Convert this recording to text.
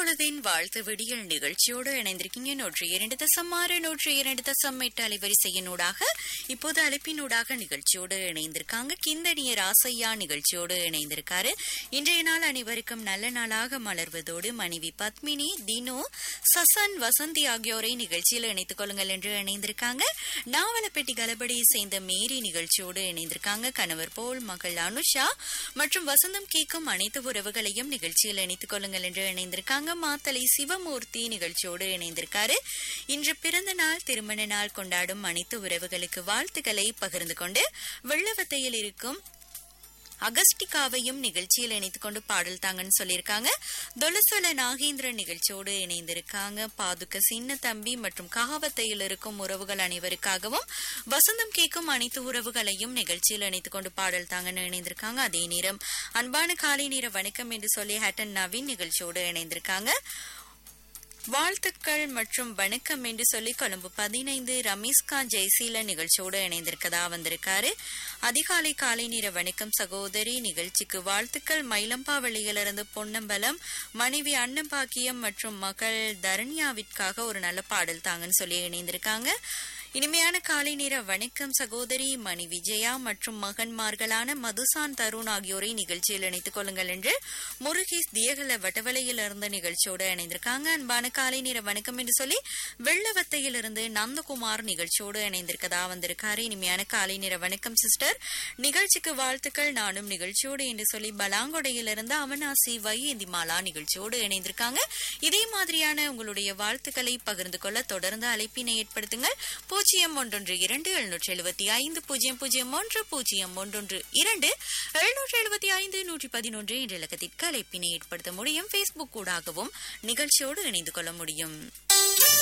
பொழுதின் வாழ்த்து விடியல் நிகழ்ச்சியோடு இணைந்திருக்கீங்க நூற்றி இரண்டு தசம் ஆறு நூற்றி இரண்டு தசம் எட்டு அலைவரிசையினூடாக இப்போது அழைப்பினூடாக நிகழ்ச்சியோடு இணைந்திருக்காங்க கிந்தனிய ராசையா நிகழ்ச்சியோடு இணைந்திருக்காரு இன்றைய நாள் அனைவருக்கும் நல்ல நாளாக மலர்வதோடு மனைவி பத்மினி தினு சசன் வசந்தி ஆகியோரை நிகழ்ச்சியில் இணைத்துக் கொள்ளுங்கள் என்று இணைந்திருக்காங்க நாவலப்பட்டி கலபடியை சேர்ந்த மேரி நிகழ்ச்சியோடு இணைந்திருக்காங்க கணவர் போல் மகள் அனுஷா மற்றும் வசந்தம் கேட்கும் அனைத்து உறவுகளையும் நிகழ்ச்சியில் இணைத்துக் கொள்ளுங்கள் என்று இணைந்திருக்காங்க மாத்தலை சிவமூர்த்தி நிகழ்ச்சியோடு இணைந்திருக்காரு இன்று பிறந்த நாள் திருமண நாள் கொண்டாடும் அனைத்து உறவுகளுக்கு வாழ்த்துக்களை பகிர்ந்து கொண்டு வெள்ளவத்தையில் இருக்கும் அகஸ்டிகாவையும் நிகழ்ச்சியில் இணைத்துக் கொண்டு பாடல் தாங்கன்னு சொல்லியிருக்காங்க தொலசொல நாகேந்திரன் நிகழ்ச்சியோடு இணைந்திருக்காங்க பாதுக்க சின்ன தம்பி மற்றும் காவத்தையில் இருக்கும் உறவுகள் அனைவருக்காகவும் வசந்தம் கேட்கும் அனைத்து உறவுகளையும் நிகழ்ச்சியில் இணைத்துக் கொண்டு பாடல் தாங்கன்னு இணைந்திருக்காங்க அதே நேரம் அன்பான காலை நேர வணக்கம் என்று சொல்லி ஹேட்டன் நவீன் நிகழ்ச்சியோடு இணைந்திருக்காங்க வாழ்த்துக்கள் மற்றும் வணக்கம் என்று சொல்லி கொழும்பு பதினைந்து ரமேஷ்கான் ஜெய்சீல நிகழ்ச்சியோடு இணைந்திருக்கதா வந்திருக்காரு அதிகாலை காலை நேர வணக்கம் சகோதரி நிகழ்ச்சிக்கு வாழ்த்துக்கள் மயிலம்பாவளியிலிருந்து பொன்னம்பலம் மனைவி அன்னபாக்கியம் மற்றும் மகள் தரண்யாவிற்காக ஒரு நல்ல பாடல் தாங்கன்னு சொல்லி இணைந்திருக்காங்க இனிமையான காலை நேர வணக்கம் சகோதரி மணி விஜயா மற்றும் மகன்மார்களான மதுசான் தருண் ஆகியோரை நிகழ்ச்சியில் இணைத்துக் கொள்ளுங்கள் என்று முருகேஷ் தியகல வட்டவலையில் இருந்த நிகழ்ச்சியோடு இணைந்திருக்காங்க அன்பான காலை நேர வணக்கம் என்று சொல்லி வெள்ளவத்தையில் இருந்து நந்தகுமார் நிகழ்ச்சியோடு இணைந்திருக்கதா வந்திருக்காரு இனிமையான காலை நேர வணக்கம் சிஸ்டர் நிகழ்ச்சிக்கு வாழ்த்துக்கள் நானும் நிகழ்ச்சியோடு என்று சொல்லி பலாங்கொடையிலிருந்து அவனாசி வையேந்தி மாலா நிகழ்ச்சியோடு இணைந்திருக்காங்க இதே மாதிரியான உங்களுடைய வாழ்த்துக்களை பகிர்ந்து கொள்ள தொடர்ந்து அழைப்பினை ஏற்படுத்துங்கள் பூஜ்ஜியம் ஒன்றொன்று இரண்டு எழுநூற்றி எழுபத்தி ஐந்து பூஜ்ஜியம் பூஜ்ஜியம் ஒன்று பூஜ்ஜியம் ஒன்றொன்று இரண்டு எழுநூற்றி எழுபத்தி ஐந்து நூற்றி பதினொன்று என்ற இலக்கத்திற்கு அழைப்பினை ஏற்படுத்த முடியும் பேஸ்புக் ஊடாகவும் நிகழ்ச்சியோடு இணைந்து கொள்ள முடியும்